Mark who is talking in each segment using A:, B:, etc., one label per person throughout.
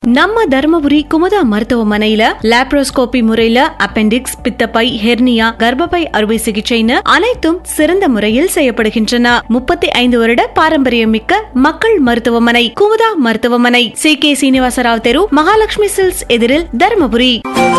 A: நம்ம தர்மபுரி குமுதா மருத்துவமனையில லாப்ரோஸ்கோபி முறையில அப்பெண்டிக்ஸ் பித்தப்பை ஹெர்னியா கர்ப்பப்பை அறுவை சிகிச்சைன்னு அனைத்தும் சிறந்த முறையில் செய்யப்படுகின்றன முப்பத்தி ஐந்து வருட பாரம்பரியம் மிக்க மக்கள் மருத்துவமனை குமுதா மருத்துவமனை சி கே சீனிவாசராவ் தெரு மகாலட்சுமி சில்ஸ் எதிரில் தர்மபுரி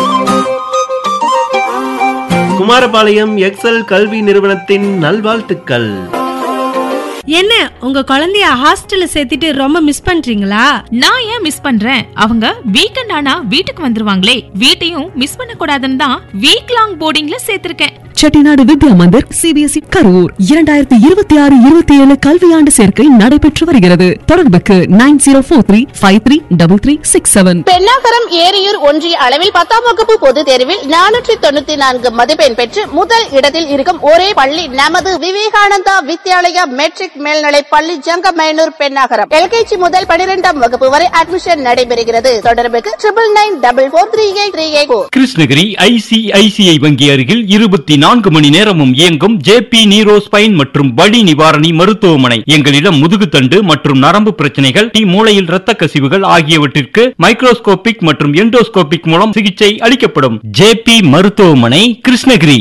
B: குமாரபாளையம் எக்ஸல் கல்வி நிறுவனத்தின் நல்வாழ்த்துக்கள்
C: என்ன உங்க குழந்தைய ஹாஸ்டல்ல சேர்த்துட்டு ரொம்ப மிஸ் பண்றீங்களா
D: நான் ஏன் மிஸ் பண்றேன் அவங்க வீக்கெண்ட் ஆனா வீட்டுக்கு வந்துருவாங்களே வீட்டையும் மிஸ் பண்ண கூடாதுன்னு தான் வீக் லாங் போர்டிங்ல சேர்த்திருக்கேன்
E: செட்டிநாடு வித்யா மந்திர் சிபிஎஸ்இ கரூர் இரண்டாயிரத்தி இருபத்தி ஆறு இருபத்தி ஏழு கல்வியாண்டு சேர்க்கை நடைபெற்று வருகிறது தொடர்புக்கு nine zero four three five three double three six seven
F: Pennagaram Eriyur ஒன்றிய அளவில் பத்தாம் வகுப்பு பொதுத் தேர்வில் நானூற்றி தொண்ணூத்தி நான்கு மதிப்பெண் பெற்று முதல் இடத்தில் இருக்கும் ஒரே பள்ளி நமது விவேகானந்தா வித்யாலயா மெட்ரிக் மேல்நிலைப் பள்ளி ஜங்கமேனூர் பெண்ணாகரம் எல்கேஜி முதல் பனிரெண்டாம் வகுப்பு வரை அட்மிஷன் நடைபெறுகிறது தொடர்புக்கு triple nine double four three eight three eight
G: Krishnagiri ICICI வங்கி அருகில் இருபத்தி நான்கு மணி நேரமும் இயங்கும் ஜேபி நீரோ ஸ்பைன் மற்றும் வலி நிவாரணி மருத்துவமனை எங்களிடம் முதுகுத்தண்டு மற்றும் நரம்பு பிரச்சனைகள் டி மூளையில் இரத்த கசிவுகள் ஆகியவற்றிற்கு மைக்ரோஸ்கோபிக் மற்றும் எண்டோஸ்கோபிக் மூலம் சிகிச்சை அளிக்கப்படும் ஜேபி மருத்துவமனை கிருஷ்ணகிரி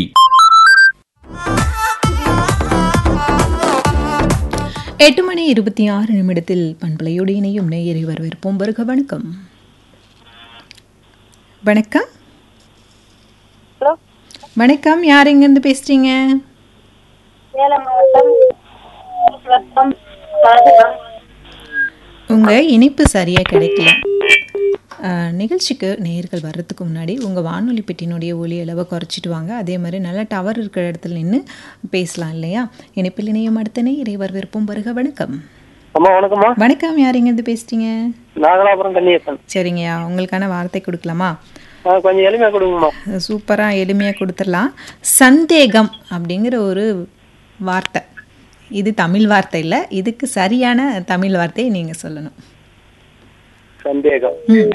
H: எட்டு மணி இருபத்தி ஆறு நிமிடத்தில் பண்பலையோடு இணையும் நேயரை வரவேற்போம் வருக வணக்கம் வணக்கம்
F: ஹலோ
H: வணக்கம் யார் எங்கேருந்து பேசுறீங்க
F: சேலம் மாவட்டம் வட்டம் ராஜபுரம்.
H: உங்க இனிப்பு சரியா கிடைக்கல அஹ், நிகழ்ச்சிக்கு நேயர்கள் வர்றதுக்கு முன்னாடி உங்கள் வானொலி பெட்டியினுடைய ஒலி அளவை குறைச்சிட்டு வாங்க அதே மாதிரி நல்ல டவர் இருக்கிற இடத்துல நின்று பேசலாம் இல்லையா இணைப்பில் இணையம் அடுத்த நேயரை வரவேற்போம் வருக வணக்கம்
I: அம்மா வணக்கம்மா
H: வணக்கம் யார் எங்கேருந்து பேசுறீங்க
I: நாகலாபுரம் கன்னியப்பன்
H: சரிங்கய்யா உங்களுக்கான வார்த்தை கொடுக்கலாமா
I: ஆ, கொஞ்சம் எளிமையா கொடுங்கம்மா
H: சூப்பராக எளிமையாக கொடுத்துடலாம் சந்தேகம் அப்படிங்கிற ஒரு வார்த்தை இது தமிழ் வார்த்தை இல்லை இதுக்கு சரியான தமிழ் வார்த்தையை நீங்கள் சொல்லணும்
I: சந்தேகம்
H: ம்.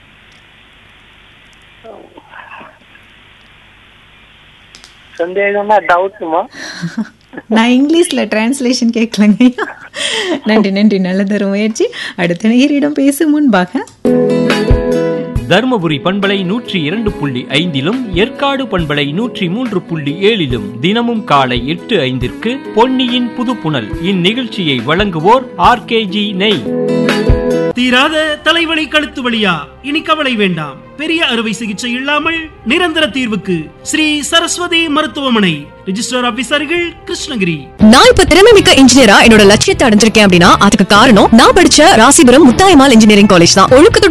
I: சந்தேகம்னா டவுட்டுமா
H: நான் இங்கிலீஷில் டிரான்ஸ்லேஷன் கேட்கலங்க நன்றி நன்றி நல்லதொரு முயற்சி அடுத்த நேரிடம் பேசும் முன்பாக
G: தருமபுரி பண்பலை நூற்றி இரண்டு புள்ளி ஐந்திலும் ஏற்காடு பண்பலை நூற்றி மூன்று புள்ளி ஏழிலும் தினமும் காலை எட்டு ஐந்திற்கு பொன்னியின் புதுப்புணல் இந்நிகழ்ச்சியை வழங்குவோர் ஆர்கேஜி நெய்
J: தீராத தலைவலி கழுத்து வலியா இனி கவலை வேண்டாம் பெரிய அறுவை சிகிச்சை இல்லாமல் நிரந்தர தீர்வுக்கு ஸ்ரீ சரஸ்வதி மருத்துவமனை ரிஜிஸ்டர் ஆபீசர்கள் கிருஷ்ணகிரி
K: நான் இப்ப திறமை மிக்க இன்ஜினியரா என்னோட லட்சியத்தை அடைஞ்சிருக்கேன் அப்படின்னா அதுக்கு காரணம் நான் படிச்ச ராசிபுரம் முத்தாயமால் இன்ஜினியரிங் காலேஜ் தான் ஒழுக்கத்தோட